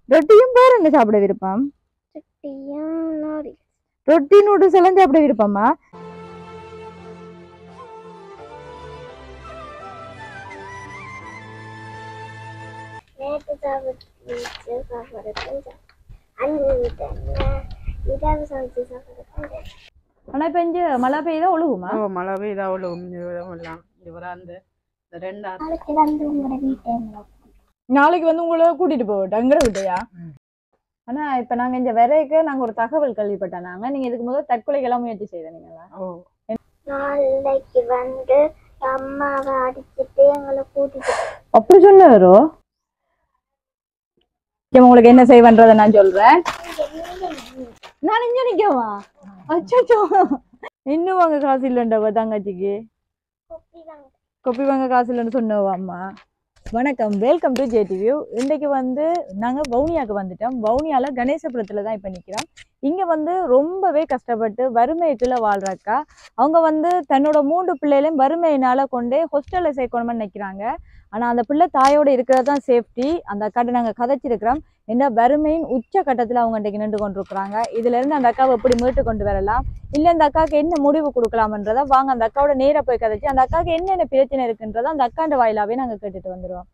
ரொட்டியும் வேற என்ன சாப்பிட விருப்பம் சுட்டியும் நோடி ரொட்டி நூடுல்ஸ் எல்லாம் சாப்பிட விருப்பமா நேற்று சாப்பிட்டு சாப்பாடு கொஞ்சம் அஞ்சு விட்டேன் இரவு சமைச்சு சாப்பாடு கொஞ்சம் ஆனா இப்ப இங்க மழை பெய்தா ஒழுகுமா ஓ மழை பெய்தா அவ்வளோ எல்லாம் இவரா அந்த இந்த ரெண்டு ஆறு நாளைக்கு வந்து உங்களோட வீட்டை நாளைக்கு வந்து உங்களை கூட்டிட்டு போகட்டும் எங்கட விட்டையா ம். ஆனா இப்ப நாங்க இந்த விரைக்கு நாங்க ஒரு தகவல் கேள்விப்பட்டோம் நாங்க நீங்க இதுக்கு முதல் தற்கொலைக்கெல்லாம் முயற்சி செய்தீங்களா ஓ நாளைக்கு வந்து அம்மாவை அடிச்சிட்டு எங்களை கூட்டிட்டு அப்படி சொன்னாரோ சரி, உங்களுக்கு என்ன செய்வன்றதை நான் சொல்றேன் நான் இங்க நிக்கவா அச்சோ இன்னும் வாங்க காசு இல்லைண்டவ தங்கச்சிக்கு கொப்பி வாங்க கொப்பி வாங்க காசு இல்லைன்னு சொன்னவா அம்மா வணக்கம் வெல்கம் டு ஜேடிவியூ இன்றைக்கு வந்து நாங்கள் வவுனியாவுக்கு வந்துட்டோம் வவுனியால கணேசபுரத்தில் தான் இப்போ நிற்கிறோம் இங்கே வந்து ரொம்பவே கஷ்டப்பட்டு வறுமைக்குள்ள வாழ்றாக்கா அவங்க வந்து தன்னோட மூன்று பிள்ளைகளையும் வறுமையினால கொண்டே ஹாஸ்டலில் சேர்க்கணும்னு நினைக்கிறாங்க ஆனால் அந்த பிள்ளை தாயோட இருக்கிறது தான் சேஃப்டி அந்த அக்காட்ட நாங்கள் கதைச்சிருக்கிறோம் என்ன வறுமையின் உச்ச கட்டத்தில் அவங்க இன்றைக்கு நின்று கொண்டிருக்கிறாங்க இதுலேருந்து அந்த அக்காவை எப்படி மீட்டு கொண்டு வரலாம் இல்லை அந்த அக்காவுக்கு என்ன முடிவு கொடுக்கலாம்ன்றத வாங்க அந்த அக்காவோட நேரா போய் கதைச்சு அந்த அக்காவுக்கு என்னென்ன பிரச்சனை இருக்குன்றத அந்த அக்காண்ட வாயிலாவே நாங்க கேட்டுட்டு வந்துடுவோம்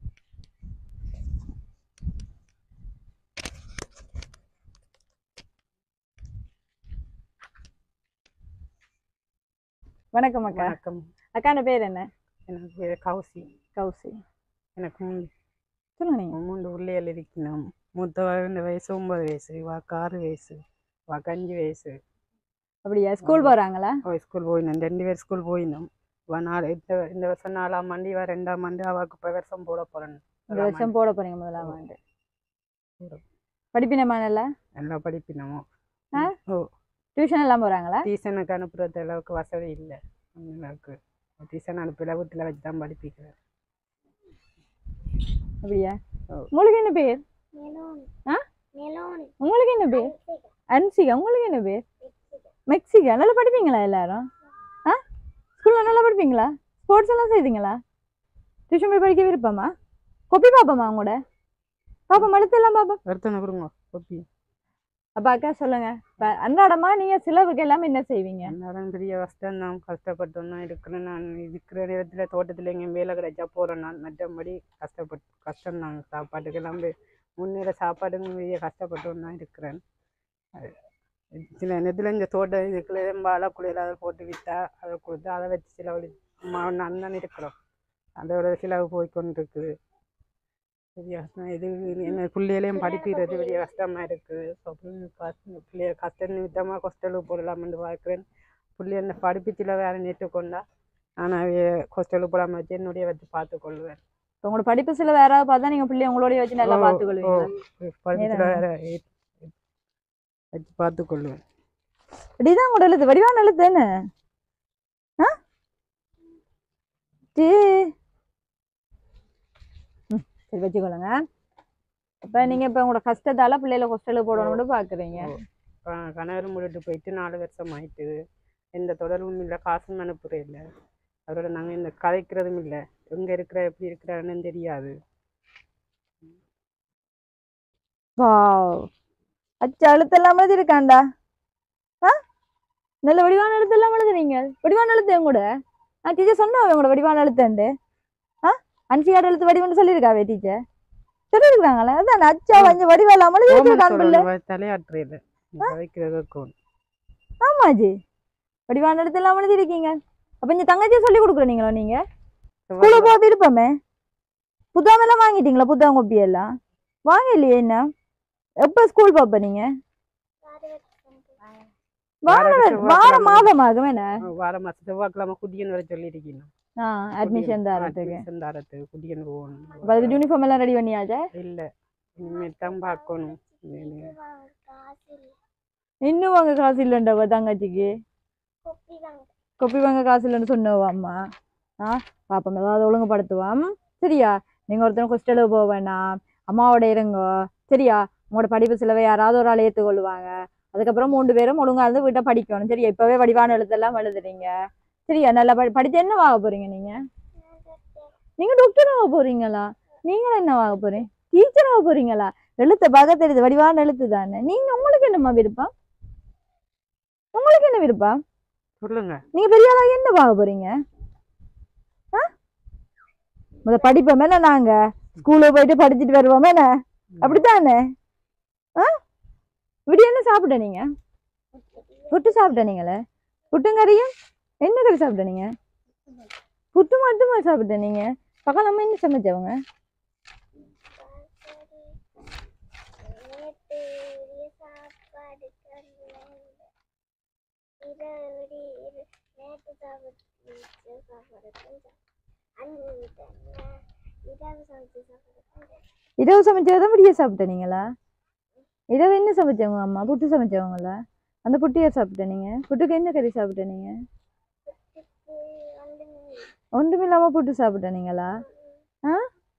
வணக்கம் அக்கா வணக்கம் அக்காண்ட பேர் என்ன எனக்கு பேர் கௌசி கௌசி எனக்கு மூணு- சொல்லுங்க நீங்க மூன்று உள்ளியல் இருக்கணும் மூத்தவ இந்த வயசு ஒன்பது வயசு வாக்கு ஆறு வயசு வாக்கு அஞ்சு வயசு அப்படியா ஸ்கூல் போறாங்களா அவ ஸ்கூல் போயினோம் ரெண்டு பேர் ஸ்கூல் போயினோம் இவ நாலு இந்த இந்த வருஷம் நாலாம் ஆண்டு இவ ரெண்டாம் ஆண்டு அவக்கு இப்போ வருஷம் போட போறேன் இந்த வருஷம் போட போறீங்க முதலாம் ஆண்டு படிப்பினமா நல்லா நல்லா படிப்பினோம் ஆ? ஓ டியூஷன் எல்லாம் போறாங்களா டியூஷனுக்கு அனுப்புறது அளவுக்கு வசதி இல்லை அளவுக்கு டியூஷன் அனுப்பல வீட்டில் வச்சு தான் படிப்பிக்கிறேன் அப்படியா ஓ. உங்களுக்கு என்ன பேர் மெலோன் ஆ? மெலோன் உங்களுக்கு என்ன பேர் அன்சிகா உங்களுக்கு என்ன பேர் மெக்சிகா நல்லா படிப்பீங்களா எல்லாரும் ஆ ஸ்கூலில் நல்லா படிப்பீங்களா ஸ்போர்ட்ஸ் எல்லாம் செய்தீங்களா டியூஷன் போய் படிக்க விருப்பமா கொப்பி பாப்போமா உங்களோட பாப்போம் எழுத்தெல்லாம் பாப்போம் ஒருத்தனை கொடுங்க கொப்பி அப்பா அக்கா சொல்லுங்க இப்ப அன்றாடமா நீங்க சிலவுக்கு எல்லாமே என்ன செய்வீங்க எல்லாரும் பெரிய கஷ்டம் தான் கஷ்டப்பட்டோம் தான் இருக்கிறேன் நான் இருக்கிற நேரத்தில் தோட்டத்தில் எங்கேயும் வேலை கிடைச்சா போகிறேன் நான் மற்றபடி கஷ்டப்பட்டு கஷ்டம் தான் சாப்பாட்டுக்கு எல்லாம் போய் முன்னேற சாப்பாடுங்க பெரிய கஷ்டப்பட்டோம் தான் இருக்கிறேன் அது சில நேரத்தில் இந்த தோட்டம் இதுக்குள்ள வாழைக்குள்ளையில் அதை போட்டு விற்றா அதை கொடுத்து அதை வச்சு சிலவழி அம்மா நான் தான் இருக்கிறோம் அதோட செலவு போய் கொண்டு இருக்குது பெரிய கஷ்டம் இது என்ன பிள்ளைகளையும் படிப்பிக்கிறது பெரிய கஷ்டமாக இருக்குது ஸோ பிள்ளைய கஷ்ட நிமித்தமாக ஹாஸ்டலுக்கு போடலாம்னு பார்க்குறேன் பிள்ளைய என்ன படிப்பிச்சில் வேறு நேற்றுக்கொண்டா நான் ஹாஸ்டலுக்கு போடாமல் வச்சு என்னுடைய வச்சு பார்த்துக்கொள்வேன் இப்ப உங்களோட படிப்பு சில வேற பார்த்தா நீங்க பிள்ளைய உங்களோடய வச்சு நல்லா பார்த்துக்கொள்வீங்க படிப்பிச்சில் வேறு வச்சு பார்த்துக்கொள்வேன் இப்படிதான் உங்களோட எழுத்து வடிவான எழுத்து என்ன ஆ டீ. ம், சரி வச்சுக்கொள்ளுங்க இப்ப நீங்க இப்ப உங்களோட கஷ்டத்தால பிள்ளைகளை ஹாஸ்டலுக்கு போடணும்னு பாக்குறீங்க க- கணவர் முடிட்டு போயிட்டு நாலு வருஷம் ஆயிட்டு எந்த தொடர்பும் இல்லை காசும் அனுப்புறே இல்லை அவரோட நாங்கள் இந்த கதைக்கிறதும் இல்லை எங்கே இருக்கிற எப்படி இருக்கிறாருன்னு தெரியாது வாவ் அச்சா எழுத்தெல்லாம் எழுதிருக்காண்டா ஆ நல்ல வடிவான எழுத்தெல்லாம் எழுதுறீங்க வடிவான எழுத்து என் கூட நான் டீச்சர் சொன்னா உங்களோட வடிவான எழுத்துண்டு ஆ அன்சியாட எழுத்து வடிவம்னு சொல்லியிருக்காவே டீச்சர் சொல்லியிருக்காங்களே அதான் அச்சா கொஞ்சம் வடிவம் இல்லாமல் எழுதி வச்சிருக்கான் பிள்ளை தலையாற்று இல்லை கதைக்கிறதுக்கும் ஆமாஜி வடிவான எழுத்தெல்லாம் எழுதிருக்கீங்க அப்ப இந்த தங்கச்சியை சொல்லி கொடுக்குறீங்களோ நீங்க ஸ்கூலுக்கு போக விருப்பமே புத்தகம் எல்லாம் வாங்கிட்டீங்களா புத்தகம் கோப்பி எல்லாம் வாங்கலையே என்ன எப்ப ஸ்கூல் பாப்ப நீங்க வார வார மாதம் ஆகும் என்ன வார மாசம் செவ்வாய்க்கிழமை குடியன் வர சொல்லியிருக்கீங்க ஆ அட்மிஷன் தரத்துக்கு admission தரத்துக்கு குடியன் அப்ப போகணும் அதுக்கு யூனிஃபார்ம் எல்லாம் ரெடி பண்ணியாச்சா இல்ல இனிமேல் தான் பார்க்கணும் இது- காசு இல்லை இன்னும் வாங்க காசு இல்லைண்டவ தங்கச்சிக்கு கொப்பி வாங்க கொப்பி வாங்க காசு இல்லைன்னு சொன்னவா அம்மா ஆ பாப்போம் ஏதாவது ஒழுங்குபடுத்துவாம் சரியா நீங்க ஒருத்தர் ஹாஸ்டலுக்கு போக வேணாம் அம்மாவோட இருங்கோ சரியா உங்களோட படிப்பு செலவை யாராவது ஒரு ஆள் ஏற்றுக்கொள்ளுவாங்க அதுக்கப்புறம் மூன்று பேரும் ஒழுங்கா இருந்து வீட்டை படிக்கணும் சரியா இப்பவே வடிவான எழுத்தெல்லாம் எழுதுறீங்க சரியா நல்லா படி படிச்சு என்ன ஆக போறீங்க நீங்க நீங்க டாக்டர் ஆக போறீங்களா நீங்களும் என்ன ஆக போறீங்க டீச்சர் ஆக போறீங்களா எழுத்தை பார்க்க தெரியுது வடிவான எழுத்து தானே நீங்க உங்களுக்கு என்னம்மா விருப்பம் உங்களுக்கு என்ன விருப்பம் சொல்லுங்க நீங்க பெரிய ஆளா என்ன பார்க்க போறீங்க ஆ? முத படிப்போம் என்ன நாங்க ஸ்கூலுக்கு போயிட்டு படிச்சுட்டு வருவோம் என்ன அப்படித்தானே ஆ இப்படி என்ன சாப்பிட்ட நீங்க புட்டு சாப்பிட்ட நீங்களே புட்டும் கறியும் என்ன கறி சாப்பிட்ட நீங்க புட்டு மட்டுமா சாப்பிட்ட நீங்க பக்கம் நம்ம என்ன சமைச்சவங்க நேற்று சாப்பாடு இரவு நேற்று சாப்பிட்டு சாப்பாடு அஞ்சு இரவு சமைச்சு சாப்பாடு இரவு சமைச்சதை விடிய சாப்பிட்ட நீங்களா இரவு என்ன சமைச்சவங்க அம்மா புட்டு சமைச்சவங்களா அந்த புட்டியை சாப்பிட்ட நீங்க புட்டுக்கு என்ன கறி சாப்பிட்ட நீங்க வந்து ஒன்றும் இல்லாம புட்டு சாப்பிட்ட நீங்களா ஆ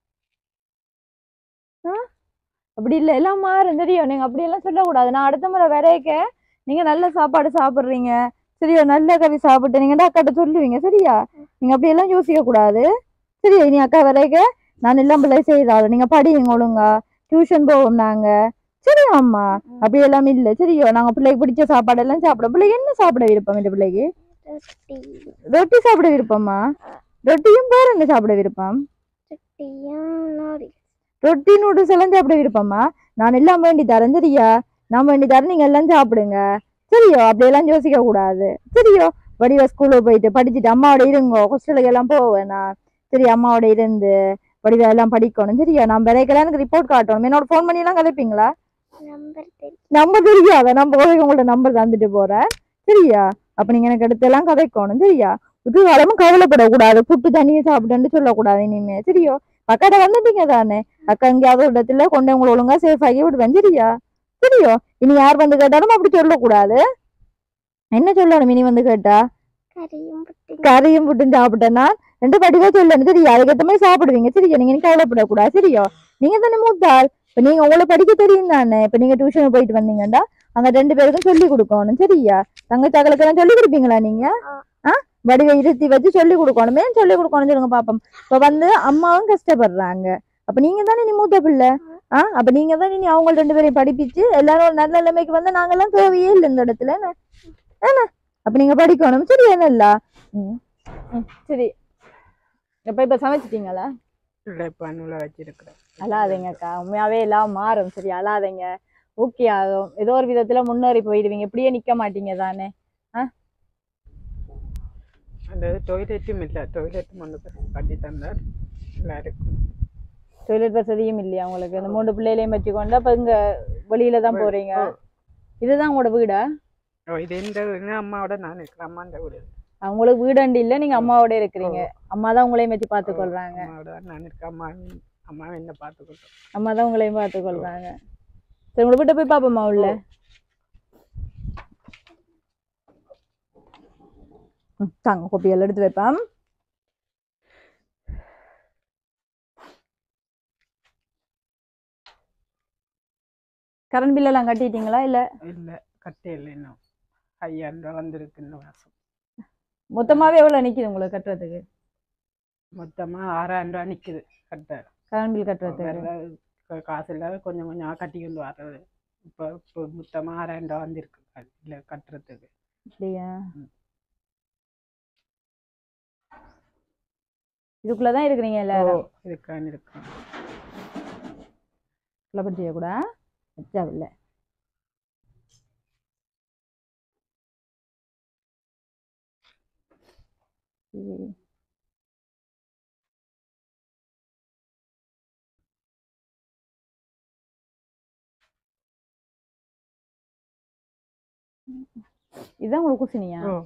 ஆ அப்படி இல்லை எல்லாம் மாறும் தெரியும் நீங்க அப்படியெல்லாம் சொல்லக்கூடாது நான் அடுத்த முறை வரையக்க நீங்க நல்ல சாப்பாடு சாப்பிட்றீங்க சரியா நல்ல கறி சாப்பிட்டு நீங்க அக்காட்ட சொல்லுவீங்க சரியா நீங்க அப்படியெல்லாம் யோசிக்க கூடாது சரியா நீ அக்கா வரைக்க நான் எல்லாம் பிள்ளை செய்தாலும் நீங்க படிங்க ஒழுங்கா டியூஷன் போவோம் நாங்க சரியா அம்மா அப்படி எல்லாம் இல்லை சரியா நாங்க பிள்ளைக்கு பிடிச்ச சாப்பாடு எல்லாம் சாப்பிட பிள்ளைக்கு என்ன சாப்பிட விருப்பம் இந்த பிள்ளைக்கு ரொட்டி ரொட்டி சாப்பிட விருப்பமா ரொட்டியும் வேற என்ன சாப்பிட விருப்பம் ரொட்டியும் நோடி ரொட்டி நூடுல்ஸ் எல்லாம் சாப்பிட விருப்பமா நான் எல்லாம் வேண்டி தரேன் சரியா நான் வேண்டி தரேன் நீங்க எல்லாம் சாப்பிடுங்க சரியோ அப்படியெல்லாம் யோசிக்க கூடாது சரியோ வடிவ ஸ்கூலுக்கு போயிட்டு படிச்சுட்டு அம்மாவோட இருங்கோ ஹாஸ்டலுக்கு எல்லாம் போவேனா சரி அம்மாவோட இருந்து வடிவ எல்லாம் படிக்கணும் சரியா நான் விரைக்கெல்லாம் எனக்கு ரிப்போர்ட் காட்டணும் என்னோட ஃபோன் பண்ணி எல்லாம் கலைப்பீங்களா நம்பர் தெரியும் நம்பர் தெரியாத நம்ப உங்கள்ட்ட நம்பர் தந்துட்டு போறேன் சரியா அப்ப நீங்க எனக்கு எடுத்தெல்லாம் கதைக்கணும் சரியா இது காலமும் கவலைப்படக்கூடாது புட்டு தண்ணியை சாப்பிட்டேன்னு சொல்லக்கூடாது இனிமே சரியோ அக்காட்ட வந்துட்டீங்க தானே அக்கா எங்கேயாவது ஒரு இடத்துல கொண்டு உங்களை ஒழுங்கா சேஃப் ஆகி விடுவேன் சரியா சரியோ இனி யார் வந்து கேட்டாலும் அப்படி சொல்லக்கூடாது என்ன சொல்லணும் இனி வந்து கேட்டா கறியும் புட்டி கறியும் புட்டும் சாப்பிட்டேன்னா ரெண்டு படிவா சொல்லணும் சரியா அதுக்கேற்ற மாதிரி சாப்பிடுவீங்க சரியா நீங்க இனி கவலைப்படக்கூடாது சரியா நீங்க தானே மூத்தாள் இப்ப நீங்க உங்களை படிக்க தெரியும் தானே இப்ப நீங்க டியூஷன் போயிட்டு வந்தீங்கன்னா அங்க ரெண்டு பேருக்கும் சொல்லி கொடுக்கணும் சரியா தங்கச்சாக்களுக்கு எல்லாம் சொல்லி கொடுப்பீங்களா நீங்க ஆ வடிவை இருத்தி வச்சு சொல்லி கொடுக்கணும் ஏன் சொல்லி கொடுக்கணும் சொல்லுங்க பாப்போம் இப்ப வந்து அம்மாவும் கஷ்டப்படுறாங்க அப்ப நீங்க தானே நீ மூத்த பிள்ளை ஆ அப்ப நீங்க தான் இனி அவங்க ரெண்டு பேரையும் படிப்பிச்சு எல்லாரும் ஒரு நல்ல நிலைமைக்கு வந்து நாங்கெல்லாம் தேவையே இல்லை இந்த இடத்துல என்ன என்ன அப்ப நீங்க படிக்கணும் சரி என்னல்ல ம் ம், சரி இப்ப இப்ப சமைச்சிட்டீங்களா இல்லை இப்போ அண்ணில் வச்சிருக்கிறேன் அழாதீங்கக்கா உண்மையாவே எல்லாம் மாறும் சரி அழாதீங்க ஓகே ஆகும் ஏதோ ஒரு விதத்துல முன்னேறி போயிடுவீங்க இப்படியே நிக்க மாட்டீங்க தானே அந்த டொய்லெட்டும் இல்லை டொய்லெட்டும் வந்து கட்டி தந்தார் எல்லாருக்கும் டொய்லெட் வசதியும் இல்லையா உங்களுக்கு இந்த மூணு பிள்ளைகளையும் வச்சுக்கொண்டு அப்ப இங்க வெளியில தான் போறீங்க இதுதான் உங்களோட வீடா ஓ இது இந்த வீடு அம்மாவோட நான் இருக்கிறேன் அம்மா அந்த வீடு உங்களுக்கு வீடாண்டு இல்ல நீங்க அம்மாவோட இருக்கிறீங்க அம்மா தான் உங்களையும் வச்சு பார்த்துக்கொள்றாங்க அம்மாவோட நான் இருக்கேன் அம்மா அம்மா என்ன பார்த்துக்கிட்டோம் அம்மா தான் உங்களையும் பார்த்துக்கொள்றாங்க சரி உங்களை வீட்டை போய் பாப்போம்மா உள்ள ம், தாங்க கோப்பியெல்லாம் எடுத்து வைப்பேன் கரண்ட் பில் எல்லாம் கட்டிட்டீங்களா இல்ல இல்லை கட்டே இல்லை இன்னும் ஐயாயிரம் ரூபா வந்திருக்கு இந்த மாதம் மொத்தமாவே எவ்வளவு நிக்குது உங்களுக்கு கட்டுறதுக்கு மொத்தமாக ஆறாயிரம் ரூபா நிற்குது கட்ட கரண்ட் பில் கட்டுறதுக்கு வேற க- காசு இல்லாத கொஞ்சம் கொஞ்சம் கட்டி கொண்டு வர்றது இப்போ இப்போ மொத்தமாக ஆறாயிரம் ரூபா வந்திருக்கு இல்லை கட்டுறதுக்கு அப்படியா ம். இதுக்குள்ளதான் இருக்கிறீங்க எல்லாரும் இருக்கான்னு இருக்கேன் கிளப்பன் செய்யக்கூடா வச்சாவில்ல சரி. இதுதான் உங்களுக்கு குசினியா ஓ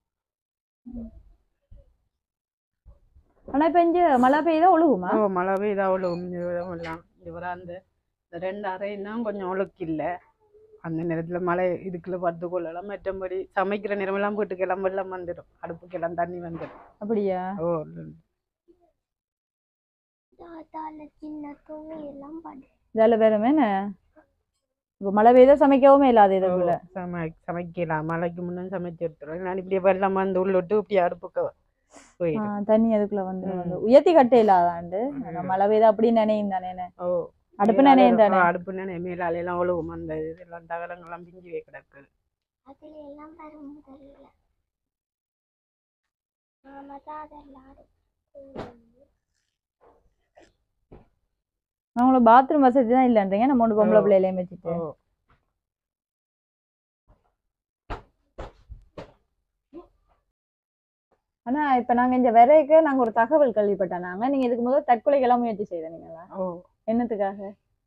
ஆனா இப்ப இங்க மழை பெய்தா ஒழுகுமா ஓ மழை பெய்தா அவ்வளோ எல்லாம் இவரா அந்த இந்த ரெண்டு அறையும் தான் கொஞ்சம் ஒழுக்கு இல்லை அந்த நேரத்தில் மழை இதுக்குள்ள படுத்து கொள்ளலாம் மற்றபடி சமைக்கிற நேரமெல்லாம் வீட்டுக்கெல்லாம் வெள்ளம் வந்துடும் அடுப்புக்கெல்லாம் தண்ணி வந்துடும் அப்படியா ஓ தாத்தால சின்ன துணி எல்லாம் படு இதால வேற என்ன இப்ப மழை பெய்தா சமைக்கவும் இல்லாத இதுக்குள்ள சமை சமைக்கலாம் மழைக்கு முன்னே சமைச்சு எடுத்துருவோம் நான் இப்படியே வெள்ளம் வந்து உள்ளிட்டு இப்படி அடுப்புக்க ஆ, போயிடும் தண்ணி அதுக்குள்ள வந்து ம். வந்து உயர்த்தி கட்ட இல்லாதாண்டு ஆனா மழை பெய்தா அப்படி நினையும் தானே ஓ அடுப்பு மேலால நினையும் தானே இருக்கும், அடுப்பு நினைய மேலால எல்லாம் ஒழுகும் அந்த இதெல்லாம் தகரங்கள்லாம் பிஞ்சி கிடக்கு அதுல எல்லாம் வரும் முதல்ல நாம தான் அதெல்லாம் அடுத்து அவங்கள பாத்ரூம் வசதி தான் இல்லைன்றீங்க நம்ம ஒன்று பொம்பளை ஓ. பிள்ளையிலையும் வச்சுட்டு ஓ ஆனா இப்ப நாங்க இந்த விரைக்கு நாங்க ஒரு தகவல் கேள்விப்பட்டோம் நாங்க நீங்க இதுக்கு முதல்ல தற்கொலைக்கெல்லாம் முயற்சி செய்தீங்களா ஓ என்னத்துக்காக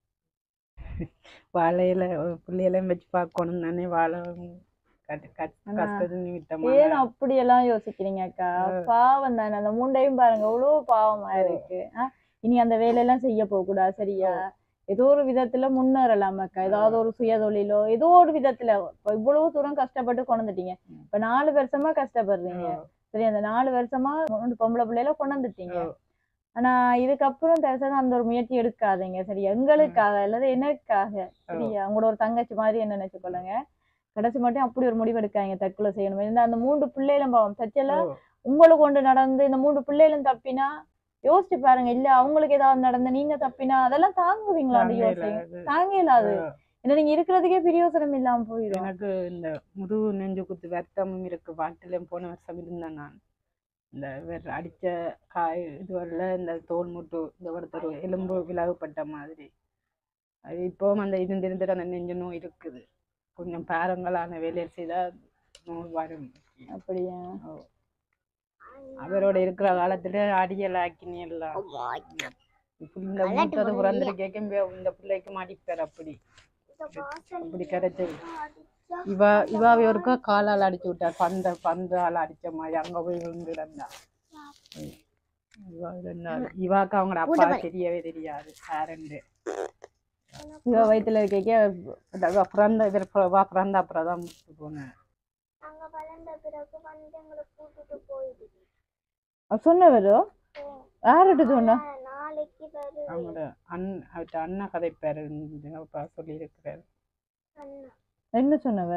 வாழையில பிள்ளையெல்லாம் வச்சு பார்க்கணும் தானே வாழை கட்டு கட் ஆனா, கஷ்டத்து ஏன் நிமித்தமாக அப்படி எல்லாம் யோசிக்கிறீங்க அக்கா பாவம் தானே அந்த மூண்டையும் பாருங்க எவ்வளவு பாவமா இருக்கு ஆ, இனி அந்த வேலையெல்லாம் செய்ய போக கூடாது சரியா ஏதோ ஒரு விதத்துல முன்னேறலாம் அக்கா ஏதாவது ஒரு சுய தொழிலோ ஏதோ ஒரு விதத்துல இப்ப இவ்வளவு தூரம் கஷ்டப்பட்டு கொண்டு வந்துட்டீங்க இப்ப நாலு வருஷமா கஷ்டப்படுறீங்க சரி அந்த நாலு வருஷமா மூணு பொம்பளை பிள்ளைல கொண்டு வந்துட்டீங்க ஓ. ஆனா இதுக்கப்புறம் தயவுசெய்து அந்த ஒரு முயற்சி எடுக்காதீங்க சரியா எங்களுக்காக அல்லது எனக்காக சரியா உங்களோட ஒரு தங்கச்சி மாதிரி என்ன நினைச்சுக்கொள்ளுங்க கடைசி மட்டும் அப்படி ஒரு முடிவு எடுக்காங்க தற்கொலை செய்யணும் இந்த அந்த மூன்று பிள்ளைகளும் பாவம் சச்சல ஓ. உங்களை கொண்டு நடந்து இந்த மூன்று பிள்ளைகளும் தப்பினா யோசிச்சு பாருங்க இல்ல அவங்களுக்கு ஏதாவது நடந்து நீங்க தப்பினா அதெல்லாம் தாங்குவீங்களா அந்த தாங்க யோசனை இயலாது. தாங்க இயலாது ஓ. ஏன்னா நீங்க இருக்கிறதுக்கே பிரயோசனம் இல்லாம போயிடும் எனக்கு இந்த முதுகு நெஞ்சு குத்து வருத்தமும் இருக்கு வாட்டிலையும் போன வருஷம் இருந்தேன் நான் இந்த வேற அடிச்ச காய் இது வரல இந்த தோல் முட்டு இந்த ஒருத்தர் எலும்பு விலகுப்பட்ட மாதிரி அது இப்போவும் அந்த இருந்து இருந்துட்டு அந்த நெஞ்சு நோய் இருக்குது கொஞ்சம் பாரங்களான வேலையை செய்தால் நோய் வரும் அப்படியா அவரோட இருக்கிற காலத்துல அடியல் ஆக்கினி எல்லாம் இப்படி இந்த மூத்தது பிறந்திருக்கேக்கும் இந்த பிள்ளைக்கும் அடிப்பார் அப்படி இந்த வாசல் அப்படி கிடைச்சது அடிச்சா இவ இவாவை ஒருக்கா காலால் அடிச்சு விட்டார் பந்த பந்தால் அடிச்ச மாதிரி அங்க போய் விழுந்து கிடந்தா இவா இருந்தாரு இவாக்கு அவங்களோட அப்பா தெரியவே தெரியாது யாருண்டு இவ வயித்துல இருக்க இவ பிறந்த இவர் பிற- இவா பிறந்த அப்புறம் தான் முடிச்சு போனேன் நாங்க வளர்ந்த பிறகு வந்து எங்களை கூட்டிட்டு போயிடுது சொன்னவரோ யார்கிட்ட சொன்னா ஆனா, நாளைக்கு வருவேன் அவங்களோட அண் அவர்கிட்ட அண்ணா கதைப்பாரு சொல்லி இருக்கிறாரு அண்ணா என்ன சொன்னவ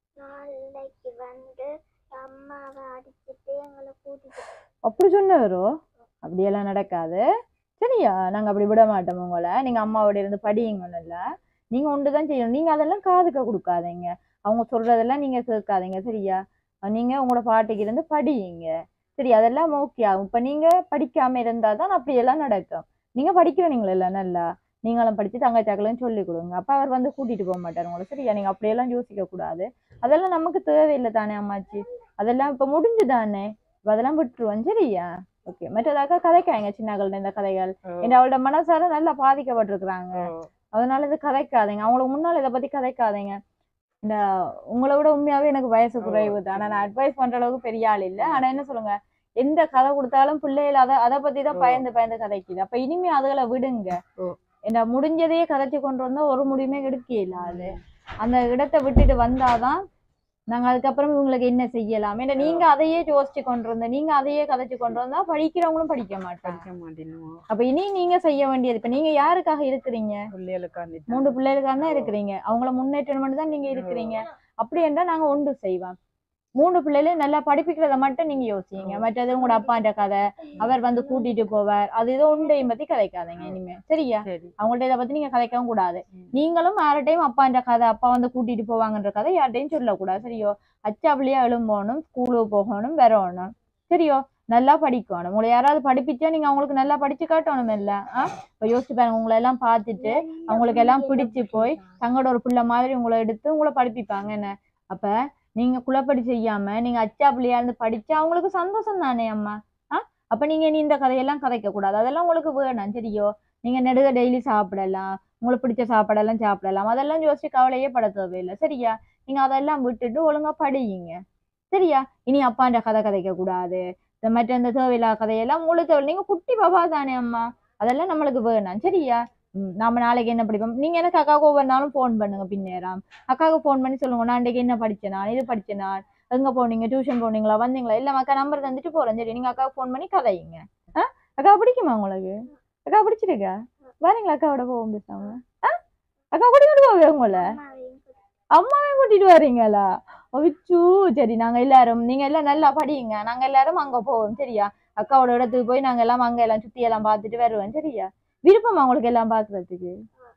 நாளைக்கு வந்து அம்மாவை அடிச்சுட்டு எங்களை கூட்டிட்டு அப்படி சொன்னவரோ அப்படியெல்லாம் நடக்காது சரியா நாங்க அப்படி விட மாட்டோம் உங்களை நீங்க அம்மாவோட இருந்து படியுங்க நல்லா நீங்க ஒன்று தான் செய்யணும் நீங்க அதெல்லாம் காதுக்க கொடுக்காதீங்க அவங்க சொல்றதெல்லாம் நீங்க கேட்காதீங்க சரியா அஹ் நீங்க உங்களோட பாட்டுக்கு இருந்து படியுங்க சரி அதெல்லாம் ஓகே ஆகும் இப்ப நீங்க படிக்காம இருந்தா தான் அப்படியெல்லாம் நடக்கும் நீங்க படிக்கிறீங்களா இல்ல நல்லா நீங்களும் படிச்சு தங்கச்சாக்களையும் சொல்லி கொடுங்க அப்ப அவர் வந்து கூட்டிட்டு போக மாட்டார் உங்களை சரியா நீங்க அப்படியெல்லாம் யோசிக்க கூடாது அதெல்லாம் நமக்கு தேவையில்லை தானே அம்மாச்சி அதெல்லாம் இப்ப முடிஞ்சு தானே இப்ப அதெல்லாம் விட்டுருவோம் சரியா ஓகே மற்றதாக கதைக்காங்க சின்னகள்ட இந்த கதைகள் என் அவளோட மனசார நல்லா பாதிக்கப்பட்டிருக்கிறாங்க அதனால இது கதைக்காதீங்க அவங்களுக்கு முன்னால இதை பத்தி கதைக்காதீங்க இந்த உங்களை விட உண்மையாவே எனக்கு வயசு குறைவு தான் ஆனா நான் அட்வைஸ் பண்ற அளவுக்கு பெரிய ஆள் இல்ல ஆனா என்ன சொல்லுங்க எந்த கதை கொடுத்தாலும் பிள்ளைகள் அதை அதை பத்தி தான் ஓ. பயந்து பயந்து கதைக்குது அப்ப இனிமே அதுகளை விடுங்க ஓ. என்ன முடிஞ்சதையே கதைச்சு கொண்டு வந்தா ஒரு முடிவுமே எடுக்க இல்லாது அந்த இடத்தை விட்டுட்டு வந்தாதான் நாங்க அதுக்கப்புறம் இவங்களுக்கு என்ன செய்யலாம் ஏன்னா நீங்க அதையே யோசிச்சு கொண்டு வந்த நீங்க அதையே கதைச்சு கொண்டு வந்தா படிக்கிறவங்களும் படிக்க மாட்டாங்க படிக்க மாட்டேனும் அப்ப இனி நீங்க செய்ய வேண்டியது இப்ப நீங்க யாருக்காக இருக்கிறீங்க பிள்ளைகளுக்காண்டி மூன்று பிள்ளைகளுக்காக தான் இருக்கிறீங்க அவங்கள முன்னேற்றம் மட்டும் தான் நீங்க இருக்கிறீங்க அப்படி என்றால் நாங்க ஒன்று செய்வோம் மூணு பிள்ளைகளையும் நல்லா படிப்பிக்கிறத மட்டும் நீங்க யோசிங்க மற்றது உங்களோட அப்பான்ற கதை அவர் வந்து கூட்டிட்டு போவார் அது ஏதோ உண்டையும் பத்தி கதைக்காதீங்க இனிமே சரியா சரி அவங்கள்ட்ட இதை பத்தி நீங்க கதைக்கவும் கூடாது ம். நீங்களும் யார்கிட்டையும் அப்பான்ற கதை அப்பா வந்து கூட்டிட்டு போவாங்கன்ற கதை யார்கிட்டையும் சொல்லக்கூடாது சரியோ அச்சாப்பிள்ளையா எழும்போகணும் ஸ்கூலுக்கு போகணும் வரணும் சரியோ நல்லா படிக்கணும் உங்களை யாராவது படிப்பிச்சா நீங்க அவங்களுக்கு நல்லா படிச்சு காட்டணும் இல்ல ஆ இப்ப யோசிச்சு பாருங்க உங்களை எல்லாம் பார்த்துட்டு அவங்களுக்கு எல்லாம் பிடிச்சு போய் தங்களோட ஒரு பிள்ளை மாதிரி உங்களை எடுத்து உங்களை படிப்பிப்பாங்க என்ன அப்ப நீங்க குளப்படி செய்யாம நீங்க அச்சா பிள்ளையா இருந்து படிச்சா அவங்களுக்கு சந்தோஷம் தானே அம்மா ஆ அப்ப நீங்க நீ இந்த கதையெல்லாம் கதைக்க கூடாது அதெல்லாம் உங்களுக்கு வேணாம் சரியோ நீங்க நெடுக டெய்லி சாப்பிடலாம் உங்களுக்கு பிடிச்ச சாப்பாடெல்லாம் சாப்பிடலாம் அதெல்லாம் யோசிச்சு கவலையே பட தேவையில்லை சரியா நீங்க அதெல்லாம் விட்டுட்டு ஒழுங்கா படியுங்க சரியா இனி அப்பான்ற கதை கதைக்க கூடாது இந்த மற்ற இந்த தேவையில்லா கதையெல்லாம் உங்களுக்கு தேவை நீங்க குட்டி பாபா தானே அம்மா அதெல்லாம் நம்மளுக்கு வேணாம் சரியா ம், நாம நாளைக்கு என்ன படிப்போம் நீங்க எனக்கு அக்காவுக்கு ஒவ்வொரு நாளும் ஃபோன் பண்ணுங்க பின்னேரம் அக்காவுக்கு ஃபோன் பண்ணி சொல்லுங்க நான் இன்றைக்கு என்ன படிச்சேன் நான் இது படிச்சேன் நான் எங்க போனீங்க டியூஷன் போனீங்களா வந்தீங்களா இல்ல அக்கா நம்பர் தந்துட்டு போறேன் சரி நீங்க அக்காவுக்கு ஃபோன் பண்ணி கதையுங்க ஆ அக்கா பிடிக்குமா உங்களுக்கு அக்கா பிடிச்சிருக்கா வரீங்களா அக்காவோட போவோம் பேசாம ஆ அக்கா கூட்டிட்டு போவே உங்களை அம்மாவையும் கூட்டிட்டு அம்மாவே கூட்டிட்டு வரீங்களா அவிச்சு சரி நாங்க எல்லாரும் நீங்க எல்லாம் நல்லா படியுங்க நாங்க எல்லாரும் அங்க போவோம் சரியா அக்காவோட இடத்துக்கு போய் நாங்க எல்லாம் அங்க எல்லாம் சுத்தி எல்லாம் பார்த்துட்டு வருவோம் சரியா விருப்பமா உங்களுக்கு எல்லாம் பாக்குறதுக்கு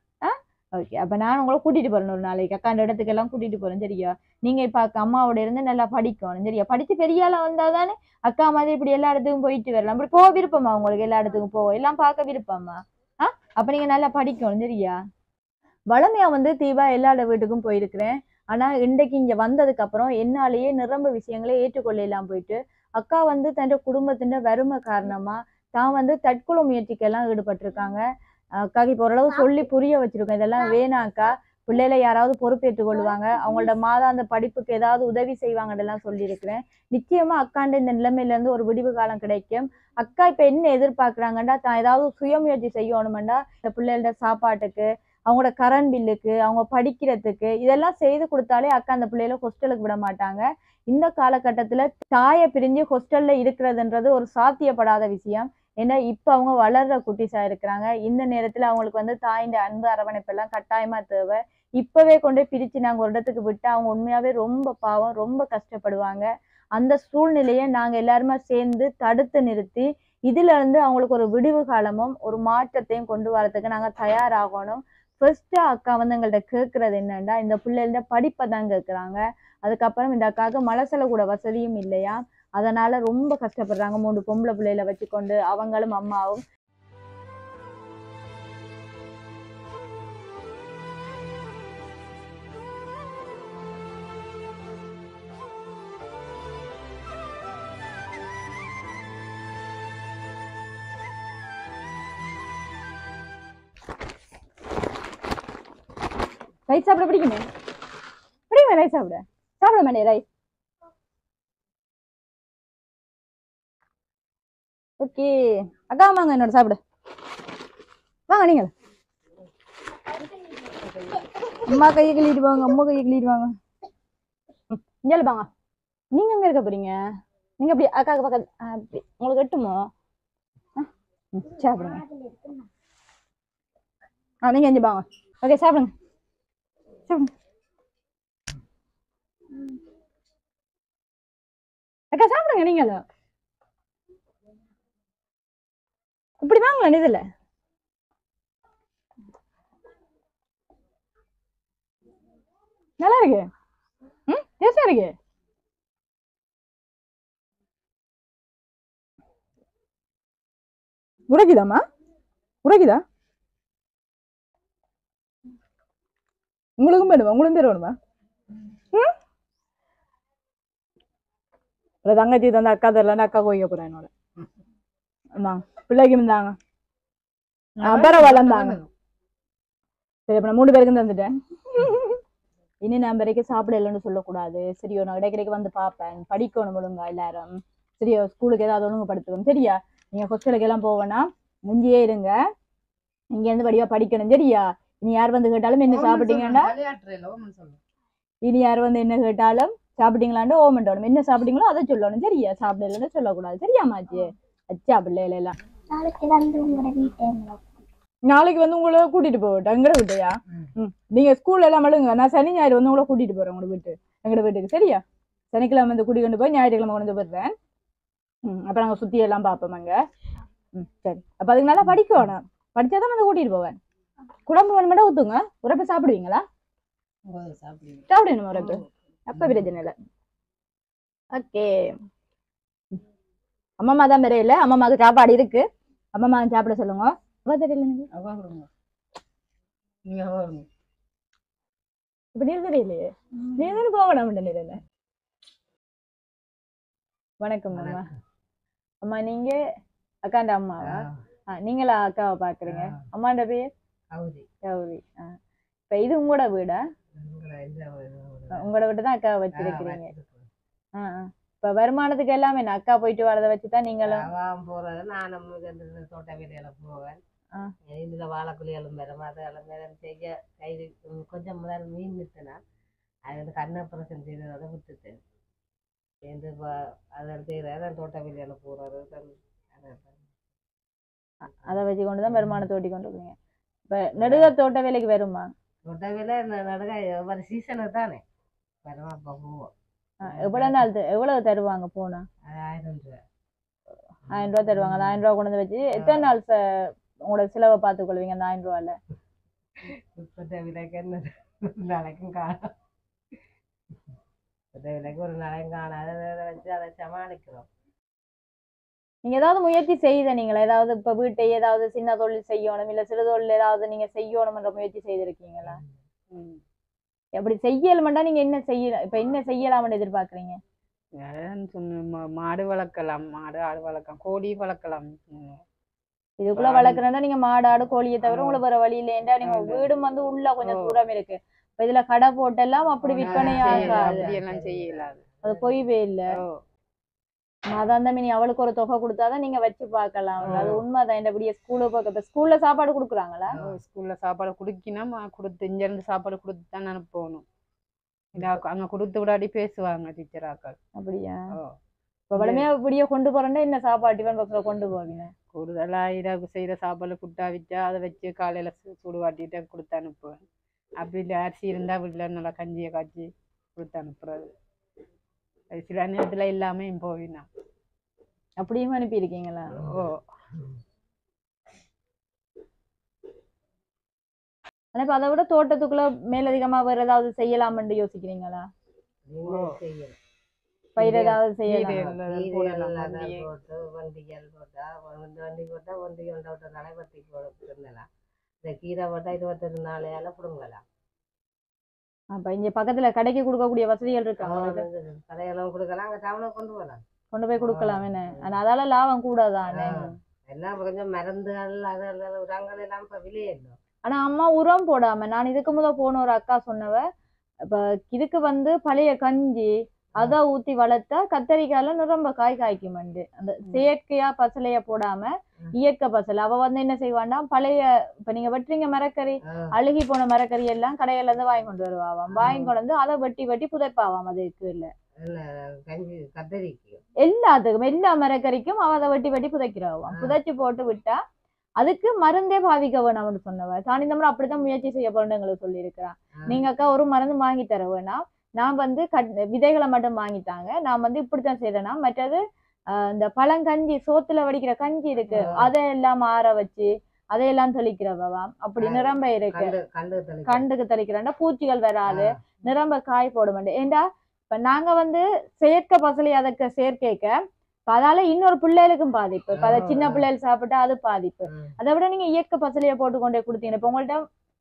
ஓகே அப்ப நான் உங்களை கூட்டிட்டு போறேன் ஒரு நாளைக்கு அக்காண்ட இடத்துக்கு எல்லாம் கூட்டிட்டு போறேன் சரியா நீங்க இப்ப அக்கா அம்மாவோட இருந்து நல்லா படிக்கணும் சரியா படிச்சு பெரிய ஆளா வந்தாதானே அக்கா மாதிரி இப்படி எல்லா இடத்துக்கும் போயிட்டு வரலாம் அப்படி போக விருப்பமா உங்களுக்கு எல்லா இடத்துக்கும் போக எல்லாம் பார்க்க விருப்பமா ஆ அப்ப நீங்க நல்லா படிக்கணும் சரியா வளமையா வந்து தீபா எல்லா இட வீட்டுக்கும் போயிருக்கிறேன் ஆனா இன்றைக்கு இங்க வந்ததுக்கு அப்புறம் என்னாலேயே நிரம்ப விஷயங்களை ஏற்றுக்கொள்ள இல்லாம போயிட்டு அக்கா வந்து தன் குடும்பத்தின் வறுமை காரணமா தான் வந்து தற்கொலை முயற்சிக்கெல்லாம் ஈடுபட்டிருக்காங்க அக்காக்கு இப்போ ஓரளவு சொல்லி புரிய வச்சிருக்கோம் இதெல்லாம் வேணாக்கா பிள்ளைகளை யாராவது பொறுப்பேற்றுக் கொள்வாங்க அவங்களோட மாதாந்த படிப்புக்கு ஏதாவது உதவி செய்வாங்கன்னு சொல்லியிருக்கிறேன் நிச்சயமா அக்காண்ட இந்த நிலைமையில இருந்து ஒரு விடிவு காலம் கிடைக்கும் அக்கா இப்ப என்ன எதிர்பார்க்கறாங்கண்டா தான் ஏதாவது சுயமுயற்சி செய்யணுமெண்டா இந்த பிள்ளைகளோட சாப்பாட்டுக்கு அவங்களோட கரண்ட் பில்லுக்கு அவங்க படிக்கிறதுக்கு இதெல்லாம் செய்து கொடுத்தாலே அக்கா அந்த பிள்ளைகளை ஹாஸ்டலுக்கு விட மாட்டாங்க இந்த காலகட்டத்துல தாயை பிரிஞ்சு ஹாஸ்டல்ல இருக்கிறதுன்றது ஒரு சாத்தியப்படாத விஷயம் ஏன்னா இப்ப அவங்க வளர்ற குட்டிஸா இருக்கிறாங்க இந்த நேரத்துல அவங்களுக்கு வந்து தாயின் அன்பு அரவணைப்பு எல்லாம் கட்டாயமா தேவை இப்பவே கொண்டு போய் பிரிச்சு நாங்க ஒரு இடத்துக்கு விட்டு அவங்க உண்மையாவே ரொம்ப பாவம் ரொம்ப கஷ்டப்படுவாங்க அந்த சூழ்நிலையை நாங்க எல்லாருமே சேர்ந்து தடுத்து நிறுத்தி இதுல இருந்து அவங்களுக்கு ஒரு விடிவு காலமும் ஒரு மாற்றத்தையும் கொண்டு வரதுக்கு நாங்க தயாராகணும் ஃபர்ஸ்ட் அக்கா வந்து எங்கள்ட்ட கேட்கறது என்னன்னா இந்த பிள்ளைகள படிப்பை தான் கேட்குறாங்க அதுக்கப்புறம் இந்த அக்காவுக்கு மலசல கூட வசதியும் இல்லையா அதனால ரொம்ப கஷ்டப்படுறாங்க மூணு பொம்பளை பிள்ளைகளை வச்சுக்கொண்டு அவங்களும் அம்மாவும் ரைஸ் சாப்பிட பிடிக்குமே பிடிக்குமே ரைஸ் சாப்பிட சாப்பிட மாட்டே ரைஸ் ஓகே அக்கா வாங்க என்னோட சாப்பிடு வாங்க நீங்கள் அம்மா கையை கிள்ளிட்டு வாங்க அம்மா கையை கிள்ளிட்டு வாங்க ம், இங்கே வாங்க நீங்க எங்க இருக்க போறீங்க நீங்க அப்படி அக்காக்கு பக்கத்து ஆ, அப்படி உங்களுக்கு எட்டுமோ ஆ, ம், சாப்பிடுங்க ஆ நீங்க இங்கே வாங்க ஓகே சாப்பிடுங்க சாப்பிடுங்க அக்கா சாப்பிடுங்க நீங்களும் இப்படி வாங்கலாம் இதுல நல்லா இருக்கு ம் டேஸ்டா இருக்கு உரைக்குதாம்மா உரைக்குதா உங்களுக்கும் வேணுமா உங்களுக்கும் பேர் வேணுமா ம் அப்புறம் தங்கச்சி தந்த அக்கா தரலன்னு அக்கா கோய்க்க போறேன் என்னோட ஆமா பிள்ளைக்கு இருந்தாங்க பரவாயில்ல இருந்தாங்க சரி அப்ப நான் மூணு பேருக்கும் தந்துட்டேன் இனி நான் வரைக்கும் சாப்பிட இல்லைன்னு சொல்லக்கூடாது சரியோ நான் இடைக்கிடைக்கு வந்து பார்ப்பேன் படிக்கணும் ஒழுங்கா எல்லாரும் சரியா ஸ்கூலுக்கு ஏதாவது ஒழுங்குபடுத்துவோம் சரியா நீங்க ஹாஸ்டலுக்கு எல்லாம் போவேன்னா முஞ்சியே இருங்க இங்க இருந்து படிவா படிக்கணும் சரியா இனி யார் வந்து கேட்டாலும் என்ன சாப்பிட்டீங்கன்னா இனி யார் வந்து என்ன கேட்டாலும் சாப்பிட்டீங்களான்னு ஓமண்டோணும் என்ன சாப்பிட்டீங்களோ அதை சொல்லணும் சரியா சாப்பிடலன்னு சொல்லக்கூடாது சரியா மாச்சி அச்சா பிள்ளைல எல்லாம் நாளைக்கு வந்து உங்களோட வீட்டை நாளைக்கு வந்து உங்களை கூட்டிட்டு போகட்டும் எங்கட வீட்டையா ம் நீங்க ஸ்கூல்ல எல்லாம் மழுங்க நான் சனி ஞாயிறு வந்து உங்களை கூட்டிட்டு போறேன் உங்களோட வீட்டு எங்கட வீட்டுக்கு சரியா சனிக்கிழமை வந்து கூட்டி கொண்டு போய் ஞாயிற்றுக்கிழமை கொண்டு போடுறேன் ம் அப்ப நாங்க சுத்தி எல்லாம் பார்ப்போம் அங்க ம் சரி அப்ப அதுக்கு நல்லா படிக்கணும் படிச்சாதான் வந்து கூட்டிட்டு போவேன் குழம்பு வேணுமெண்டா ஊத்துங்க உரப்பு சாப்பிடுவீங்களா சாப்பிடணும் உரப்பு அப்ப பிரச்சனை இல்லை ஓகே அம்மா தான் பெரிய அம்மாக்கு சாப்பாடு இருக்கு அம்மா சாப்பிட சொல்லுங்க அவ தெரியல எனக்கு இப்ப நீ தெரியலையே நீ தானே போகணும் நினைக்கிறேன் வணக்கம் அம்மா அம்மா நீங்க அக்காண்ட அம்மாவா ஆ, நீங்களா அக்காவை பாக்குறீங்க அம்மாண்ட பேர் கௌரி ஆ. இப்ப இது உங்களோட வீடா உங்களோட வீட்டு தான் அக்காவை வச்சிருக்கிறீங்க ஆ, ஆ. இப்ப வருமானத்துக்கு எல்லாமே என்ன அக்கா போயிட்டு வரதை வச்சுதான் நீங்களும் அவாம் போறது நானும் இந்த தோட்ட வேலையில போவேன் ஆ. இதுல வாழைக்குழியாலும் பெறும் அதெல்லாம் மேலும் செய்ய கை உம் கொஞ்சம் முதல் மீன் விட்டுனா அது வந்து கண்ணு ஆப்ரேஷன் செய்ததோட விட்டுட்டேன் சேர்ந்து அதை செய்யறது தோட்ட வேலையில போறது அதை வச்சு கொண்டுதான் வருமானத்தை ஓட்டி கொண்டு போறீங்க இப்ப நெடுக தோட்ட வேலைக்கு வருமா தோட்ட வேலை நடுக ஒரு சீசனுக்கு தானே வரும் அப்போ போவோம் ஆ, எவ்வளவு நாள் த- எவ்வளவு தருவாங்க போனா அது ஆயிரம் ரூபா ஆயிரம் ரூபாய் தருவாங்க அந்த ஆயிரம் ரூபாய் கொண்டு வந்து வச்சு எத்தனை நாள் ச- உங்களோட செலவை பார்த்துக் கொள்வீங்க அந்த ஆயிரம் ரூபாயில இப்போத்த விலைக்கு என்ன ஒரு நாளைக்கும் காணும் இப்போத்த விலைக்கு ஒரு நாளைக்கும் காணாத அதை வச்சு அதை சமாளிக்கிறோம் நீங்க ஏதாவது முயற்சி செய்த நீங்களா ஏதாவது இப்ப வீட்டை ஏதாவது சின்ன தொழில் செய்யணும் இல்ல சிறு தொழில் ஏதாவது நீங்க செய்யணும்ன்ற முயற்சி செய்திருக்கீங்களா ம். அப்படி செய்யலுமெண்டா நீங்க என்ன செய்ய இப்ப என்ன செய்யலாம்னு எதிர்பார்க்கறீங்க அதான் சொன்னேன் மா- மாடு வளர்க்கலாம் மாடு ஆடு வளர்க்கலாம் கோழி வளர்க்கலாம் ம். இதுக்குள்ள ஆடு. வளர்க்கறதா நீங்க மாடு ஆடு கோழியை தவிர ஆ. உங்களுக்கு வேற வழி இல்லையா நீங்க ஆமா. வீடும் வந்து உள்ள கொஞ்சம் ஓ. தூரம் இருக்கு இப்ப இதுல கடை போட்டெல்லாம் அப்படி ஆ, விற்பனை செய்யல, ஆகாது அப்படியெல்லாம் செய்யலாது அது பொய்வே இல்ல ஓ அதான் தம்பி நீ அவளுக்கு ஒரு தொகை கொடுத்தாதான் நீங்க வச்சு பார்க்கலாம் ஆ. அது உண்மைதான் இந்த இப்படியே ஸ்கூலுக்கு போக இப்ப ஸ்கூல்ல சாப்பாடு கொடுக்குறாங்களா ஸ்கூல்ல சாப்பாடு குடிக்கினா கொடுத்து இங்க இருந்து சாப்பாடு கொடுத்து தான் அனுப்பணும் இல்ல அங்க- அங்க கொடுத்து விடாடி பேசுவாங்க டீச்சராக்கள் அப்படியா ஓ இப்ப வளமையா இப்படியே கொண்டு போறேன்னா என்ன சாப்பாடு டிஃபன் பாக்ஸ்ல கொண்டு போவீங்க கூடுதலா இரவு செய்யற சாப்பாடு குட்டா வச்சா அதை வச்சு காலையில சு- சுடு வாட்டிட்டு கொடுத்து அனுப்புவேன் அப்படி இல்லை அரிசி இருந்தா வீட்டில் நல்லா கஞ்சியை காய்ச்சி கொடுத்து அனுப்புறது அது சில நேரத்துல எல்லாமே போவினா அப்படியும் அனுப்பி இருக்கீங்களா ஓ ஆனா இப்ப அதை விட தோட்டத்துக்குள்ள மேலதிகமா வேற ஏதாவது செய்யலாம்னு யோசிக்கிறீங்களா நீங்கள் செய்யணும் பயிர் ஏதாவது செய்யலாம் கீரை எல்லாம் கீரை போடலாம் எல்லாம் மல்லிகை. போட்டு வண்டிகள் போட்டா இந்த வண்டி போட்டா வண்டி கொண்ட விட்ட நடைபத்தி போட்டுருந்தலாம் இந்த கீரை போட்டா இருபத்தொரு நாளையால பிடுங்கலாம் அப்ப இங்க பக்கத்துல கடைக்கு கொடுக்கக்கூடிய வசதிகள் இருக்கா உங்களுக்கு? கடையெல்லாம் கொடுக்கலாம் அங்கே டவுனுக்கு கொண்டு போகலாம் கொண்டு போய் கொடுக்கலாம் என்ன ஆனா அதால லாபம் கூடாதானே எல்லாம் இப்ப கொஞ்சம் மருந்துகள் அது அது உரங்கள் எல்லாம் இப்போ விலையில்லை ஆனா அம்மா உரம் போடாம நான் இதுக்கு முத போன ஒரு அக்கா சொன்னவ இப்ப இதுக்கு வந்து பழைய கஞ்சி அத ஊத்தி வளர்த்தா கத்தரிக்காயில நிரம்ப காய் காய்க்குமண்டு அந்த செயற்கையா பசலைய போடாம ம். இயற்கை பசலை அவ வந்து என்ன செய்வான்னா பழைய இப்ப நீங்க வெட்டுறீங்க மரக்கறி அழுகி போன மரக்கறி எல்லாம் கடையில இருந்து வாங்கி கொண்டு வருவாவாம் வாங்கி கொண்டு வந்து அதை வெட்டி வெட்டி புதைப்பாவாம் அதுக்கு இல்ல கஞ்சி கத்தரிக்கு எல்லாத்துக்கும் எல்லா மரக்கறிக்கும் அவ அதை வெட்டி வெட்டி புதைக்கிறாவாம் ஆ. புதைச்சு போட்டு விட்டா அதுக்கு மருந்தே பாவிக்க வேணாம்னு சொன்னவ சாணி தம்பரம் அப்படித்தான் முயற்சி செய்ய போறேன்னு எங்களுக்கு சொல்லியிருக்கிறான் நீங்க அக்கா ஒரு மருந்து வாங்கி தர வேணாம் நான் வந்து கட் விதைகளை மட்டும் வாங்கித்தாங்க நான் வந்து இப்படித்தான் செய்யறேன்னா மற்றது ஆஹ் இந்த பழங்கஞ்சி சோத்துல வடிக்கிற கஞ்சி இருக்கு ஆ. அதையெல்லாம் ஆற வச்சு அதையெல்லாம் தெளிக்கிறவவாம் அப்படி ஆ. நிரம்ப இருக்கு கண்டு கண்டு தெளிக்க கண்டுக்கு தெளிக்கிறேன்டா பூச்சிகள் வராது நிரம்ப காய் போட மாட்டேன் ஏண்டா இப்ப நாங்க வந்து செயற்கை பசலை அதற்கு சேர்க்கைக்க இப்ப அதால இன்னொரு பிள்ளைகளுக்கும் பாதிப்பு இப்ப அதை சின்ன பிள்ளைகள் சாப்பிட்டா அது பாதிப்பு ம். அதை விட நீங்க இயற்கை பசலையை போட்டு கொண்டே கொடுத்தீங்க இப்ப உங்கள்ட்ட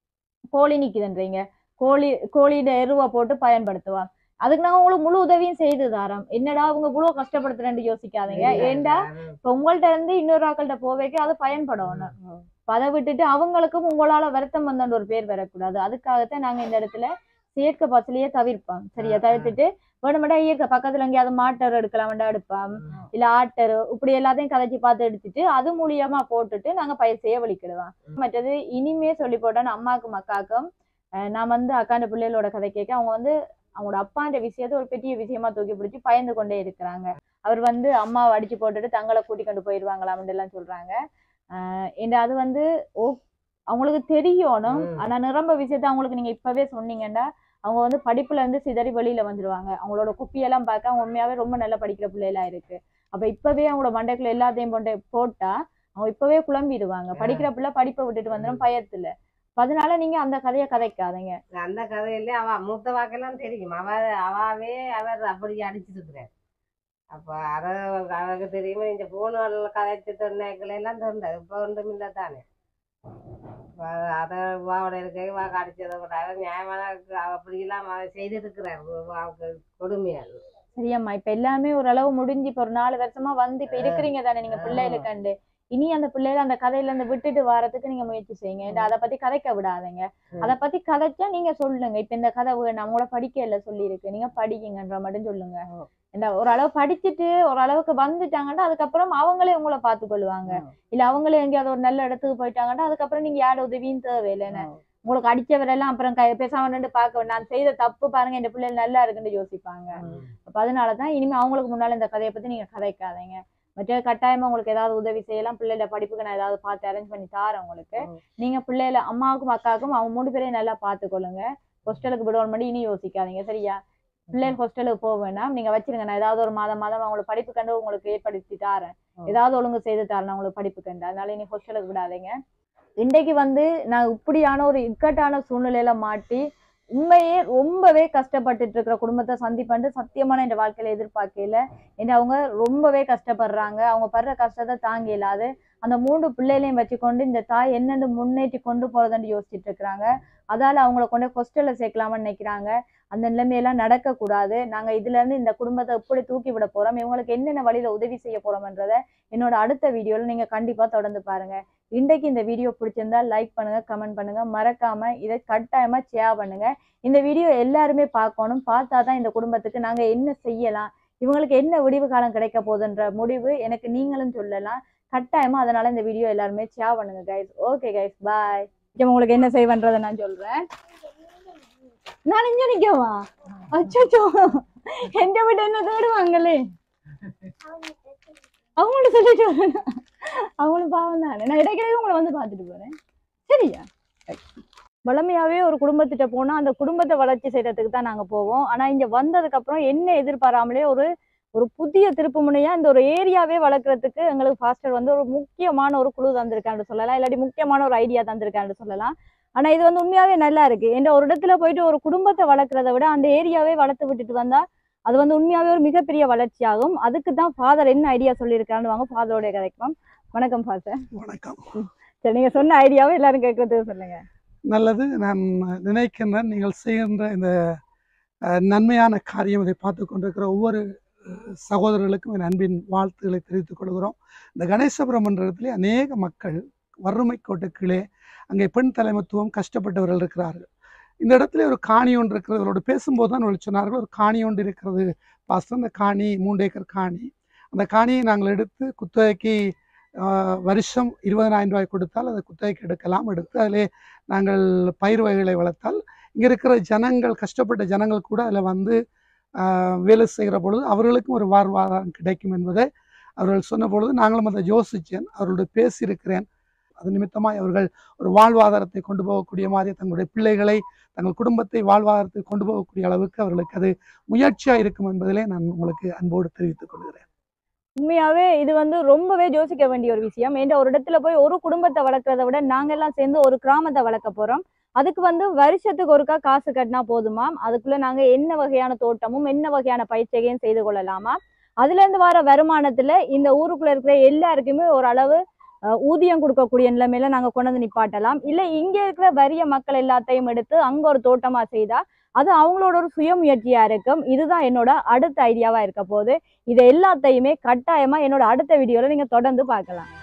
கோழி நிக்குதுன்றீங்க கோழி கோழியோட எருவை போட்டு பயன்படுத்துவாங்க அதுக்கு நாங்க உங்களுக்கு முழு உதவியும் செய்து தரோம் என்னடா அவங்க இவ்வளவு கஷ்டப்படுத்துறேன்னு யோசிக்காதீங்க ஏண்டா இப்ப உங்கள்ட்ட இருந்து இன்னொரு ஆக்கள்கிட்ட போவேக்கு அது பயன்படணும் இப்ப அதை விட்டுட்டு அவங்களுக்கும் உங்களால வருத்தம் வந்தோன்ற ஒரு பேர் வரக்கூடாது அதுக்காகத்தான் நாங்க இந்த இடத்துல செயற்கை பசலையே தவிர்ப்போம் சரியா ஆ, ஆ. தவிர்த்துட்டு வேணுமெண்டா இயற்கை பக்கத்துல எங்கேயாவது மாட்டர் எடுக்கலாம் எடுப்போம் இல்ல ஆட்டர் இப்படி எல்லாத்தையும் கதைச்சு பார்த்து எடுத்துட்டு அது மூலியமா போட்டுட்டு நாங்க பயிர் செய்ய வலிக்கிடுவோம் மற்றது இனிமே சொல்லி போட்டோன்னு அம்மாக்கும் அக்காக்கும் அஹ் நான் வந்து அக்காண்ட பிள்ளைகளோட கதை கேட்க அவங்க வந்து அவங்களோட அப்பான்ற விஷயத்த ஒரு பெரிய விஷயமா தூக்கி பிடிச்சி பயந்து கொண்டே இருக்கிறாங்க அவர் வந்து அம்மாவை அடிச்சு போட்டுட்டு தங்களை கூட்டி கொண்டு போயிடுவாங்களாம்னு எல்லாம் சொல்றாங்க ஆஹ் ஏன்டா அது வந்து ஓ அவங்களுக்கு தெரியணும் ம். ஆனா நிரம்ப விஷயத்த அவங்களுக்கு நீங்க இப்பவே சொன்னீங்கன்னா அவங்க வந்து படிப்புல இருந்து சிதறி வெளியில வந்துருவாங்க அவங்களோட குப்பியெல்லாம் பார்க்க அவங்க உண்மையாவே ரொம்ப நல்லா படிக்கிற பிள்ளைகளா இருக்கு அப்ப இப்பவே அவங்களோட மண்டைக்குள்ள எல்லாத்தையும் போட்டு போட்டா அவங்க இப்பவே குழம்பிடுவாங்க படிக்கிற பிள்ளை படிப்பை விட்டுட்டு வந்துடும் பயத்துல அப்ப அதனால நீங்க அந்த கதையை கதைக்காதீங்க அந்த கதையில அவ மூத்த வாக்கெல்லாம் தெரியும் அவ அவாவே அவர் அப்படி அடிச்சிருக்கிறார் அப்ப அத அவருக்கு தெரியுமா இந்த போன் கதைச்சு சொன்னேக்கள் எல்லாம் தெரிந்தது இப்ப ஒன்றும் இல்லை தானே இப்ப அத வாவோட இருக்க வா அடிச்சதை விட அவர் நியாயமான அப்படியெல்லாம் அவர் செய்திருக்கிறார் வாவுக்கு கொடுமையால் சரியம்மா இப்ப எல்லாமே ஓரளவு முடிஞ்சு இப்ப ஒரு நாலு வருஷமா வந்து இப்ப இருக்கிறீங்க தானே நீங்க ஆ. பிள்ளைகளுக்கு கண்டு இனி அந்த பிள்ளைகள் அந்த கதையில இருந்து விட்டுட்டு வரதுக்கு நீங்க முயற்சி செய்யுங்க ஏன்டா அதை பத்தி கதைக்க விடாதீங்க ம். அதை பத்தி கதைச்சா நீங்க சொல்லுங்க இப்ப இந்த கதை வேணும் உங்களோட படிக்க இல்ல சொல்லி இருக்கு நீங்க படிக்குங்கன்ற மட்டும் சொல்லுங்க ஓ. ஏன்டா ஓரளவு படிச்சுட்டு ஓரளவுக்கு வந்துட்டாங்கன்னா அதுக்கப்புறம் அவங்களே உங்களை பார்த்து கொள்வாங்க இல்ல அவங்களே எங்கேயாவது ஒரு நல்ல இடத்துக்கு போயிட்டாங்கன்னா அதுக்கப்புறம் நீங்க யாரோட உதவியும் தேவையில்லைன்னு உங்களுக்கு அடிச்சவரெல்லாம் அப்புறம் கை பேசாம நின்று பார்க்க வேண்டாம். நான் செய்த தப்பு பாருங்க இந்த பிள்ளைகள் நல்லா இருக்குன்னு யோசிப்பாங்க அப்ப அதனாலதான் இனிமே அவங்களுக்கு முன்னால இந்த கதையை பத்தி நீங்க கதைக்காதீங்க மற்ற கட்டாயமா உங்களுக்கு ஏதாவது உதவி செய்யலாம் பிள்ளைகள படிப்புக்கு நான் ஏதாவது பார்த்து அரேஞ்ச் பண்ணி தாரேன் உங்களுக்கு ம். நீங்க பிள்ளைகள அம்மாவுக்கும் அக்காவுக்கும் அவங்க மூணு பேரையும் நல்லா பார்த்துக்கொள்ளுங்க ஹாஸ்டலுக்கு விடணும் மட்டும் இனி யோசிக்காதீங்க சரியா பிள்ளைகள் ஹாஸ்டலுக்கு போக வேணாம் நீங்க வச்சிருங்க நான் ஏதாவது ஒரு மாதம் மாதம் அவங்களுக்கு படிப்பு கண்டு உங்களுக்கு ஏற்படுத்தி தாரேன் ம். ஏதாவது ஒழுங்கு செய்து தரேன் உங்களுக்கு படிப்பு கண்டு அதனால இனி ஹாஸ்டலுக்கு விடாதீங்க இன்றைக்கு வந்து நான் இப்படியான ஒரு இக்கட்டான சூழ்நிலையில மாட்டி உண்மையே ரொம்பவே கஷ்டப்பட்டுட்டு இருக்கிற குடும்பத்தை சந்திப்பேன் சத்தியமான என் வாழ்க்கையில எதிர்பார்க்கல ஏன்னா அவங்க ரொம்பவே கஷ்டப்படுறாங்க அவங்க படுற கஷ்டத்தை தாங்க இயலாது அந்த மூன்று பிள்ளைகளையும் வச்சுக்கொண்டு இந்த தாய் என்னென்னு முன்னேற்றி கொண்டு போறதுன்னு யோசிச்சுட்டு இருக்கிறாங்க அதால அவங்கள கொண்டு ஹாஸ்டல்ல சேர்க்கலாம்னு நினைக்கிறாங்க அந்த நிலைமையெல்லாம் நடக்கக்கூடாது நாங்க இதுல இருந்து இந்த குடும்பத்தை எப்படி தூக்கி விட போறோம் இவங்களுக்கு என்னென்ன வழியில உதவி செய்ய போறோம்ன்றத என்னோட அடுத்த வீடியோல நீங்க கண்டிப்பா தொடர்ந்து பாருங்க இன்றைக்கு இந்த வீடியோ பிடிச்சிருந்தா லைக் பண்ணுங்க கமெண்ட் பண்ணுங்க மறக்காம இதை கட்டாயமா ஷேர் பண்ணுங்க இந்த வீடியோ எல்லாருமே பார்க்கணும் பார்த்தா தான் இந்த குடும்பத்துக்கு நாங்க என்ன செய்யலாம் இவங்களுக்கு என்ன விடிவு காலம் கிடைக்க போகுதுன்ற முடிவு எனக்கு நீங்களும் சொல்லலாம் கட்டாயமா அதனால இந்த வீடியோ எல்லாருமே ஷேர் பண்ணுங்க கைஸ் ஓகே கைஸ் பாய் உங்களுக்கு என்ன செய்வன்றதை நான் சொல்றேன் நான் இங்க நிக்கவா அச்சோ எந்த விட்டு என்ன தேடுவாங்களே அவங்கள்ட்ட சொல்லிட்டு வரேன் அவங்களும் பாவம் தானே நான் இடைக்கிடையே உங்களை வந்து பார்த்துட்டு போறேன் சரியா வளமையாவே ஒரு குடும்பத்திட்ட போனா அந்த குடும்பத்தை வளர்ச்சி செய்யறதுக்கு தான் நாங்க போவோம் ஆனா இங்க வந்ததுக்கு அப்புறம் என்ன எதிர்பாராமலே ஒரு ஒரு புதிய திருப்பு முனையா இந்த ஒரு ஏரியாவே வளர்க்கறதுக்கு எங்களுக்கு ஃபாஸ்டர் வந்து ஒரு முக்கியமான ஒரு குழு தந்திருக்கான்னு சொல்லலாம் இல்லாட்டி முக்கியமான ஒரு ஐடியா தந்திருக்கான்னு சொல்லலாம் ஆனா இது வந்து உண்மையாவே நல்லா இருக்கு என்ற ஒரு இடத்துல போயிட்டு ஒரு குடும்பத்தை வளர்க்கறத விட அந்த ஏரியாவே வளர்த்து விட்டுட்டு வந்தா அது வந்து உண்மையாவே ஒரு மிகப்பெரிய வளர்ச்சியாகும் அதுக்கு தான் ஃபாதர் என்ன ஐடியா சொல்லியிருக்கான்னு வாங்க ஃபாதரோடைய கதைக்கும் வணக்கம் ஃபாதர் வணக்கம் சரி நீங்க சொன்ன ஐடியாவை எல்லாரும் கேட்கறதுக்கு சொல்லுங்க நல்லது நான் நினைக்கின்றேன் நீங்கள் செய்கின்ற இந்த அஹ், நன்மையான காரியம் இதை பார்த்து கொண்டிருக்கிற ஒவ்வொரு அஹ், சகோதரர்களுக்கும் என் அன்பின் வாழ்த்துக்களை தெரிவித்துக் கொள்கிறோம் இந்த கணேசபுரம் என்ற இடத்திலே அநேக மக்கள் வறுமை கோட்டு கீழே அங்கே பெண் தலைமத்துவம் கஷ்டப்பட்டவர்கள் இருக்கிறார்கள் இந்த இடத்துல ஒரு காணி ஒன்று இருக்கிறது அவரோடு பேசும்போது தான் அவர்கள் சொன்னார்கள் ஒரு காணி ஒன்று இருக்கிறது பாஸ்டர் அந்த காணி மூன்று ஏக்கர் காணி அந்த காணியை நாங்கள் எடுத்து குத்தகைக்கு ஆஹ், வருஷம் இருபதனாயிரம் ரூபாய் கொடுத்தால் அதை குத்தகைக்கு எடுக்கலாம் எடுத்து அதிலே நாங்கள் பயிர் வகைகளை வளர்த்தால் இங்கே இருக்கிற ஜனங்கள் கஷ்டப்பட்ட ஜனங்கள் கூட அதில் வந்து ஆஹ், வேலை செய்கிற பொழுது அவர்களுக்கும் ஒரு வாழ்வாதாரம் கிடைக்கும் என்பதை அவர்கள் சொன்ன பொழுது நாங்களும் அதை யோசித்தேன் அவர்களோடு பேசியிருக்கிறேன் அது நிமித்தமாய் அவர்கள் ஒரு வாழ்வாதாரத்தை கொண்டு போகக்கூடிய மாதிரி தங்களுடைய பிள்ளைகளை தங்கள் குடும்பத்தை வாழ்வாதாரத்தை கொண்டு போகக்கூடிய அளவுக்கு அவர்களுக்கு அது முயற்சியாக இருக்கும் என்பதிலே நான் உங்களுக்கு அன்போடு தெரிவித்துக் கொள்கிறேன் உண்மையாவே இது வந்து ரொம்பவே யோசிக்க வேண்டிய ஒரு விஷயம் ஏன்டா ஒரு இடத்துல போய் ஒரு குடும்பத்தை வளர்க்கறத விட நாங்க எல்லாம் சேர்ந்து ஒரு கிராமத்தை வளர்க்க போறோம் அதுக்கு வந்து வருஷத்துக்கு ஒருக்கா காசு கட்டினா போதுமாம் அதுக்குள்ள நாங்க என்ன வகையான தோட்டமும் என்ன வகையான பயிற்சிகையும் செய்து கொள்ளலாமா அதுல இருந்து வர வருமானத்துல இந்த ஊருக்குள்ள இருக்கிற எல்லாருக்குமே ஒரு அளவு அஹ், ஊதியம் கொடுக்கக்கூடிய நிலைமையில நாங்க கொண்டு வந்து நிப்பாட்டலாம் இல்ல இங்க இருக்கிற வறிய மக்கள் எல்லாத்தையும் எடுத்து அங்க ஒரு தோட்டமா செய்தா அது அவங்களோட ஒரு சுயமுயற்சியா இருக்கும் இதுதான் என்னோட அடுத்த ஐடியாவா இருக்க போகுது இதை எல்லாத்தையுமே கட்டாயமா என்னோட அடுத்த வீடியோல நீங்க தொடர்ந்து பார்க்கலாம்